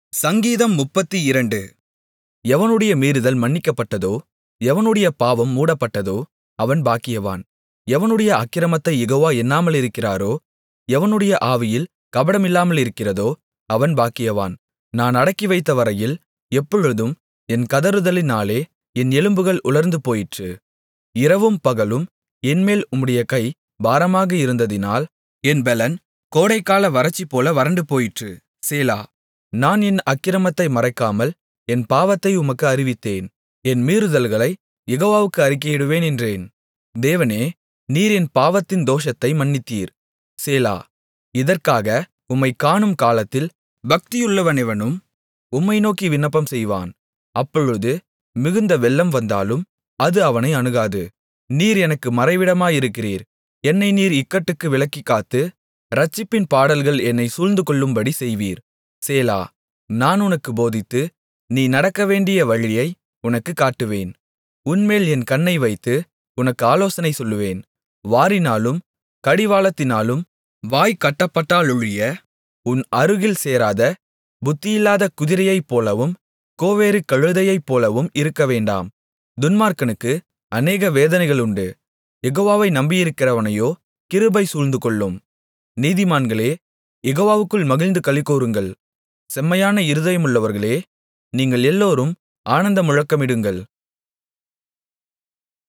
சங்கீதம் முப்பத்திரண்டு எவனுடைய மீறுதல் மன்னிக்கப்பட்டதோ எவனுடைய பாவம் மூடப்பட்டதோ அவன் பாக்கியவான் எவனுடைய அக்கிரமத்தைக் யெகோவா எண்ணாமலிருக்கிறாரோ எவனுடைய ஆவியில் கபடமில்லாமலிருக்கிறதோ அவன் பாக்கியவான் நான் அடக்கிவைத்தவரையில் எப்பொழுதும் என் கதறுதலினாலே என் எலும்புகள் உலர்ந்துபோயிற்று இரவும் பகலும் என்மேல் உம்முடைய கை பாரமாக இருந்ததினால் என் பெலன் கோடைக்கால வறட்சிபோல வறண்டுபோயிற்று சேலா நான் என் அக்கிரமத்தை மறைக்காமல் என் பாவத்தை உமக்கு அறிவித்தேன் என் மீறுதல்களைக் யெகோவாவுக்கு அறிக்கையிடுவேன் என்றேன் தேவனே நீர் என் பாவத்தின் தோஷத்தை மன்னித்தீர் சேலா இதற்காக உம்மைக் காணும் காலத்தில் பக்தியுள்ளவனெவனும் உம்மை நோக்கி விண்ணப்பம் செய்வான் அப்பொழுது மிகுந்த வெள்ளம் வந்தாலும் அது அவனை அணுகாது நீர் எனக்கு மறைவிடமாயிருக்கிறீர் என்னை நீர் இக்கட்டுக்கு விலக்கிக் காத்து இரட்சிப்பின் பாடல்கள் என்னைச் சூழ்ந்துகொள்ளும்படி செய்வீர் சேலா நான் உனக்குப் போதித்து நீ நடக்கவேண்டிய வழியை உனக்குக் காட்டுவேன் உன்மேல் என் கண்ணை வைத்து உனக்கு ஆலோசனை சொல்லுவேன் வாரினாலும் கடிவாளத்தினாலும் வாய் கட்டப்பட்டாலொழிய உன் அருகில் சேராத புத்தியில்லாத குதிரையைப்போலவும் கோவேறு கழுதையைப்போலவும் இருக்கவேண்டாம் துன்மார்க்கனுக்கு அநேக வேதனைகளுண்டு யெகோவாவை நம்பியிருக்கிறவனையோ கிருபை சூழ்ந்துகொள்ளும் நீதிமான்களே யெகோவாவுக்குள் மகிழ்ந்து களிகூருங்கள் செம்மையான இருதயமுள்ளவர்களே நீங்கள் எல்லோரும் ஆனந்த முழக்கமிடுங்கள்